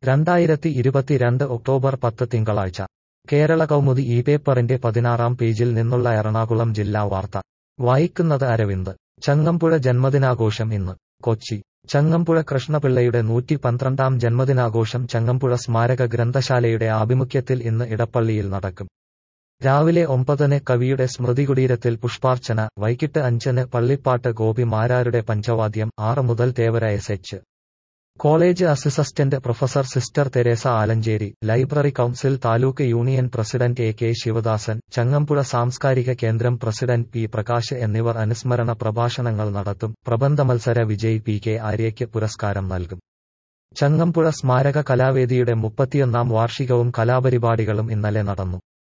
രണ്ടായിരത്തി ഇരുപത്തിരണ്ട് ഒക്ടോബർ പത്ത് തിങ്കളാഴ്ച കേരള കൗമുദി ഈ പേപ്പറിന്റെ പതിനാറാം പേജിൽ നിന്നുള്ള എറണാകുളം ജില്ലാ വാർത്ത വായിക്കുന്നത് അരവിന്ദ് ചങ്ങമ്പുഴ ജന്മദിനാഘോഷം ഇന്ന് കൊച്ചി ചങ്ങമ്പുഴ കൃഷ്ണപിള്ളയുടെ നൂറ്റി പന്ത്രണ്ടാം ജന്മദിനാഘോഷം ചങ്ങമ്പുഴ സ്മാരക ഗ്രന്ഥശാലയുടെ ആഭിമുഖ്യത്തിൽ ഇന്ന് ഇടപ്പള്ളിയിൽ നടക്കും രാവിലെ ഒമ്പതിന് കവിയുടെ സ്മൃതികുടീരത്തിൽ പുഷ്പാർച്ചന വൈകിട്ട് അഞ്ചിന് പള്ളിപ്പാട്ട് ഗോപി മാരാരുടെ പഞ്ചവാദ്യം ആറ് മുതൽ Thevara S H college assistant professor sister Teresa Alencherry library council taluk union president A K Sivadasan Changampuzha സാംസ്കാരിക കേന്ദ്രം പ്രസിഡന്റ് പി പ്രകാശ് എന്നിവർ അനുസ്മരണ പ്രഭാഷണങ്ങൾ നടത്തും പ്രബന്ധമത്സര വിജയി പി കെ ആര്യയ്ക്ക് പുരസ്കാരം നൽകും ചങ്ങമ്പുഴ സ്മാരക കലാവേദിയുടെ മുപ്പത്തിയൊന്നാം വാർഷികവും കലാപരിപാടികളും ഇന്നലെ നടന്നു